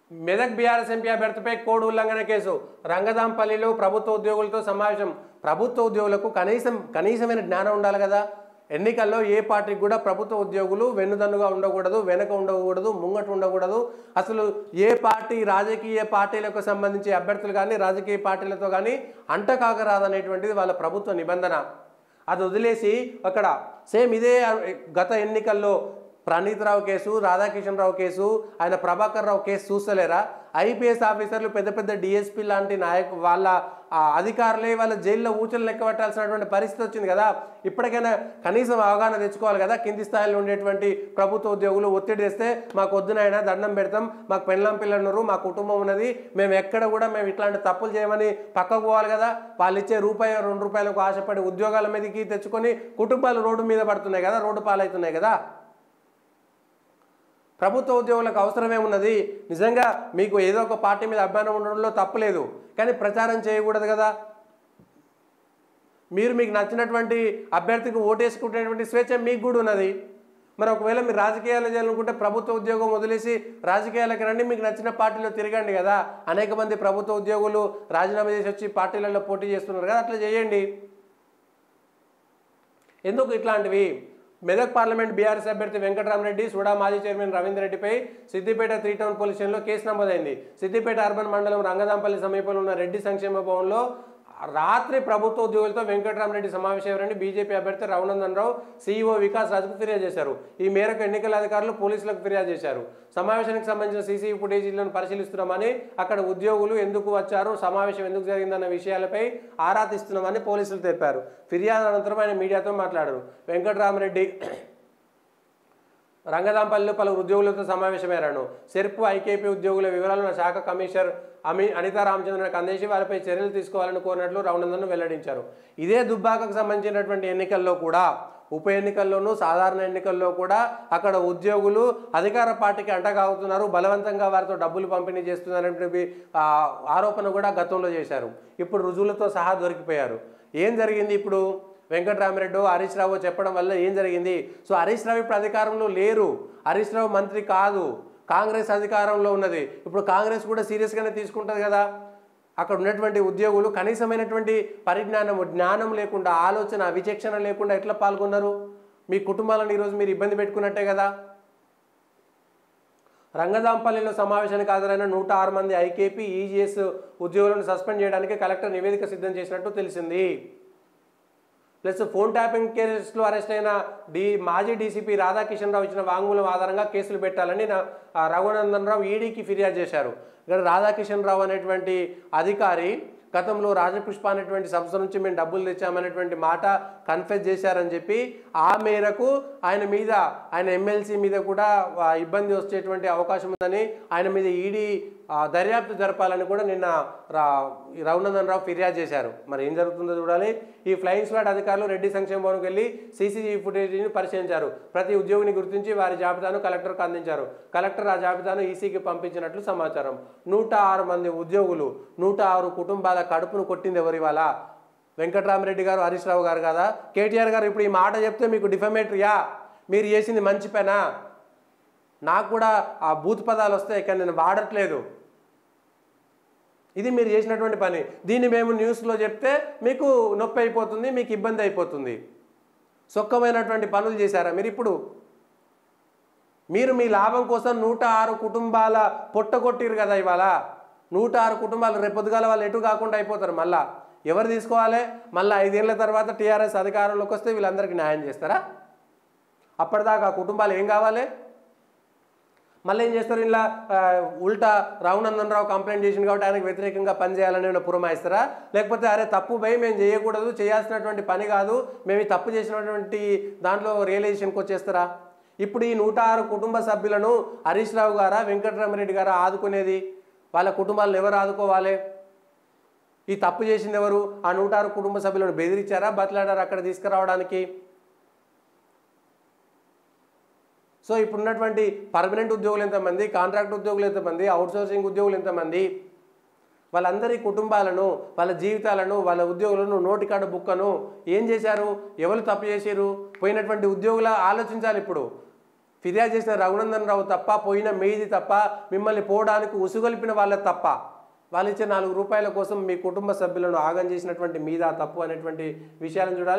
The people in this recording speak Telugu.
మెదక్ బీఆర్ఎస్ ఎంపీ అభ్యర్థిపై కోడ్ ఉల్లంఘన కేసు రంగదాంపల్లిలో ప్రభుత్వ ఉద్యోగులతో సమావేశం ప్రభుత్వ ఉద్యోగులకు కనీసం కనీసమైన జ్ఞానం ఉండాలి కదా ఎన్నికల్లో ఏ పార్టీకి కూడా ప్రభుత్వ ఉద్యోగులు వెన్నుదన్నుగా ఉండకూడదు వెనక ఉండకూడదు ముంగట ఉండకూడదు అసలు ఏ పార్టీ రాజకీయ పార్టీలకు సంబంధించి అభ్యర్థులు కానీ రాజకీయ పార్టీలతో కానీ అంటకాగరాదనేటువంటిది వాళ్ళ ప్రభుత్వ నిబంధన అది వదిలేసి అక్కడ సేమ్ ఇదే గత ఎన్నికల్లో ప్రణీతరావు కేసు రాధాకిషన్ రావు కేసు ఆయన ప్రభాకర్ రావు కేసు చూస్తలేరా ఐపీఎస్ ఆఫీసర్లు పెద్ద పెద్ద డిఎస్పీ లాంటి నాయకు వాళ్ళ ఆ అధికారులే వాళ్ళ జైల్లో ఊచలు లెక్క పెట్టాల్సినటువంటి పరిస్థితి వచ్చింది కదా ఇప్పటికైనా కనీసం అవగాహన తెచ్చుకోవాలి కదా కింది స్థాయిలో ఉండేటువంటి ప్రభుత్వ ఉద్యోగులు ఒత్తిడి తెస్తే మాకు వద్దునైనా దండం పెడతాం మాకు పెళ్ళం పిల్లలున్నారు మా కుటుంబం ఉన్నది మేము ఎక్కడ కూడా మేము ఇట్లాంటి తప్పులు చేయమని పక్కకు పోవాలి కదా వాళ్ళు ఇచ్చే రూపాయి రెండు రూపాయలకు ఆశపడి ఉద్యోగాల మీదకి తెచ్చుకొని కుటుంబాలు రోడ్డు మీద పడుతున్నాయి కదా రోడ్డు పాలవుతున్నాయి కదా ప్రభుత్వ ఉద్యోగులకు అవసరమేమున్నది నిజంగా మీకు ఏదో ఒక పార్టీ మీద అభిమానం ఉండడంలో తప్పులేదు కానీ ప్రచారం చేయకూడదు కదా మీరు మీకు నచ్చినటువంటి అభ్యర్థికి ఓటేసుకునేటువంటి స్వేచ్ఛ మీకు కూడా ఉన్నది మరి ఒకవేళ మీరు రాజకీయాలు చేయాలనుకుంటే ప్రభుత్వ ఉద్యోగం వదిలేసి రాజకీయాలకు రండి మీకు నచ్చిన పార్టీలో తిరగండి కదా అనేక మంది ప్రభుత్వ ఉద్యోగులు రాజీనామా చేసి వచ్చి పార్టీలలో పోటీ చేస్తున్నారు కదా అట్లా చేయండి ఎందుకు ఇట్లాంటివి మెదక్ పార్లమెంట్ బీఆర్ఎస్ అభ్యర్థి వెంకటరామరెడ్డి సుడా మాజీ చైర్మన్ రవీందర్ రెడ్డిపై సిద్దిపేట త్రీ టౌన్ పోలీస్ స్టేషన్లో కేసు నమోదైంది సిద్దిపేట అర్బన్ మండలం రంగదాంపల్లి సమీపంలో ఉన్న రెడ్డి సంక్షేమ భవన్లో రాత్రి ప్రభుత్వ ఉద్యోగులతో వెంకటరామరెడ్డి సమావేశమయ్యారని బీజేపీ అభ్యర్థి రఘునందన్ రావు సీఈఓ వికాస్ రాజుకు ఫిర్యాదు చేశారు ఈ మేరకు ఎన్నికల అధికారులు పోలీసులకు ఫిర్యాదు చేశారు సమావేశానికి సంబంధించిన సీసీ ఫుటేజీలను పరిశీలిస్తున్నామని అక్కడ ఉద్యోగులు ఎందుకు వచ్చారు సమావేశం ఎందుకు జరిగిందన్న విషయాలపై ఆరా తీస్తున్నామని పోలీసులు తెలిపారు ఫిర్యాదు అనంతరం ఆయన మీడియాతో మాట్లాడారు వెంకటరామరెడ్డి రంగదాంపల్లిలో పలువురు ఉద్యోగులతో సమావేశమయ్యారు సెర్పు ఐకేపీ ఉద్యోగుల వివరాలను శాఖ కమిషనర్ అమి అనితా రామచంద్రన్ అందేసి వారిపై చర్యలు తీసుకోవాలని కోరినట్లు రౌనందన్ వెల్లడించారు ఇదే దుబ్బాకకు సంబంధించినటువంటి ఎన్నికల్లో కూడా ఉప ఎన్నికల్లోనూ సాధారణ ఎన్నికల్లో కూడా అక్కడ ఉద్యోగులు అధికార పార్టీకి అంటగాగుతున్నారు బలవంతంగా వారితో డబ్బులు పంపిణీ చేస్తున్నారనే ఆరోపణ కూడా గతంలో చేశారు ఇప్పుడు రుజువులతో సహా దొరికిపోయారు ఏం జరిగింది ఇప్పుడు వెంకటరామరెడ్డి హరీష్ రావు చెప్పడం వల్ల ఏం జరిగింది సో హరీష్ రావు ఇప్పుడు అధికారంలో లేరు హరీష్ రావు మంత్రి కాదు కాంగ్రెస్ అధికారంలో ఉన్నది ఇప్పుడు కాంగ్రెస్ కూడా సీరియస్గానే తీసుకుంటుంది కదా అక్కడ ఉన్నటువంటి ఉద్యోగులు కనీసమైనటువంటి పరిజ్ఞానం జ్ఞానం లేకుండా ఆలోచన విచక్షణ లేకుండా ఎట్లా పాల్గొన్నారు మీ కుటుంబాలను ఈరోజు మీరు ఇబ్బంది పెట్టుకున్నట్టే కదా రంగదాంపల్లిలో సమావేశానికి హాజరైన నూట ఆరు మంది ఐకేపీ ఈజీఎస్ ఉద్యోగులను సస్పెండ్ చేయడానికి కలెక్టర్ నివేదిక సిద్ధం చేసినట్టు తెలిసింది ప్లస్ ఫోన్ ట్యాపింగ్ కేసులో అరెస్ట్ అయిన డి మాజీ డీసీపీ రాధాకిషన్ రావు ఇచ్చిన వాంగ్మూలం ఆధారంగా కేసులు పెట్టాలని నా ఆ రఘునందన్ రావు ఈడీకి ఫిర్యాదు చేశారు ఇక్కడ రాధాకిషన్ రావు అనేటువంటి అధికారి గతంలో రాజపుష్ప అనేటువంటి సంస్థ నుంచి మేము డబ్బులు తెచ్చామనేటువంటి మాట కన్ఫెస్ చేశారని చెప్పి ఆ మేరకు ఆయన మీద ఆయన ఎమ్మెల్సీ మీద కూడా ఆ, ఇబ్బంది వచ్చేటువంటి అవకాశం ఉందని ఆయన మీద ఈడీ ఆ, దర్యాప్తు జరపాలని కూడా నిన్న రా ఈ రఘునందన్ రావు ఫిర్యాదు చేశారు మరి ఏం జరుగుతుందో చూడాలి ఈ ఫ్లయింగ్ స్క్వాడ్ అధికారులు రెడ్డి సంక్షేమ భవన్కి వెళ్ళి సీసీటీవీ ఫుటేజీని పరిశీలించారు ప్రతి ఉద్యోగిని గుర్తించి వారి జాబితాను కలెక్టర్కు అందించారు కలెక్టర్ ఆ జాబితాను ఈసీకి పంపించినట్లు సమాచారం నూట ఆరు మంది ఉద్యోగులు నూట ఆరు కుటుంబాల కడుపును కొట్టింది ఎవరి వాళ్ళ వెంకటరామరెడ్డి గారు హరీష్ రావు గారు కదా కేటీఆర్ గారు ఇప్పుడు ఈ మాట చెప్తే మీకు డిఫమేటరీయా మీరు చేసింది మంచి పనా నాకు కూడా ఆ బూత్ పదాలు వస్తాయి కానీ నేను వాడట్లేదు ఇది మీరు చేసినటువంటి పని దీన్ని మేము న్యూస్లో చెప్తే మీకు నొప్పి అయిపోతుంది మీకు ఇబ్బంది అయిపోతుంది సొక్కమైనటువంటి పనులు చేశారా మీరు ఇప్పుడు మీరు మీ లాభం కోసం నూట ఆరు కుటుంబాల పొట్టగొట్టిరు కదా ఇవాళ నూట ఆరు కుటుంబాలు రేపొద్దుగాల వాళ్ళు ఎటు కాకుండా అయిపోతారు మళ్ళా ఎవరు తీసుకోవాలి మళ్ళీ ఐదేళ్ల తర్వాత టీఆర్ఎస్ అధికారంలోకి వస్తే వీళ్ళందరికీ న్యాయం చేస్తారా అప్పటిదాకా ఆ కుటుంబాలు ఏం కావాలి మళ్ళీ ఏం చేస్తారు ఇలా ఆ, ఉల్టా రఘునందన్ రావు కంప్లైంట్ చేసింది కాబట్టి ఆయనకు వ్యతిరేకంగా పనిచేయాలని ఏమైనా పురమాయిస్తారా లేకపోతే అరే తప్పు భయం మేము చేయకూడదు చేయాల్సినటువంటి పని కాదు మేము ఈ తప్పు చేసినటువంటి దాంట్లో రియలైజేషన్కి వచ్చేస్తారా ఇప్పుడు ఈ నూట ఆరు కుటుంబ సభ్యులను హరీష్ రావు గారా వెంకటరామరెడ్డి గారా ఆదుకునేది వాళ్ళ కుటుంబాలను ఎవరు ఆదుకోవాలి ఈ తప్పు చేసింది ఎవరు ఆ నూట ఆరు కుటుంబ సభ్యులను బెదిరించారా బతలాడారా అక్కడ తీసుకురావడానికి సో ఇప్పుడున్నటువంటి పర్మనెంట్ ఉద్యోగులు ఎంతమంది కాంట్రాక్ట్ ఉద్యోగులు ఎంతమంది అవుట్సోర్సింగ్ ఉద్యోగులు ఎంతమంది వాళ్ళందరి కుటుంబాలను వాళ్ళ జీవితాలను వాళ్ళ ఉద్యోగులను నోటికాడ బుక్కను ఏం చేశారు ఎవరు తప్పు చేశారు పోయినటువంటి ఉద్యోగుల ఆలోచించాలి ఇప్పుడు ఫిర్యాదు చేసిన రఘునందన్ రావు తప్ప పోయిన మీది తప్ప మిమ్మల్ని పోవడానికి ఉసుగొలిపిన వాళ్ళే తప్ప వాళ్ళు ఇచ్చే నాలుగు రూపాయల కోసం మీ కుటుంబ సభ్యులను ఆగం చేసినటువంటి మీద తప్పు అనేటువంటి విషయాలను చూడాలి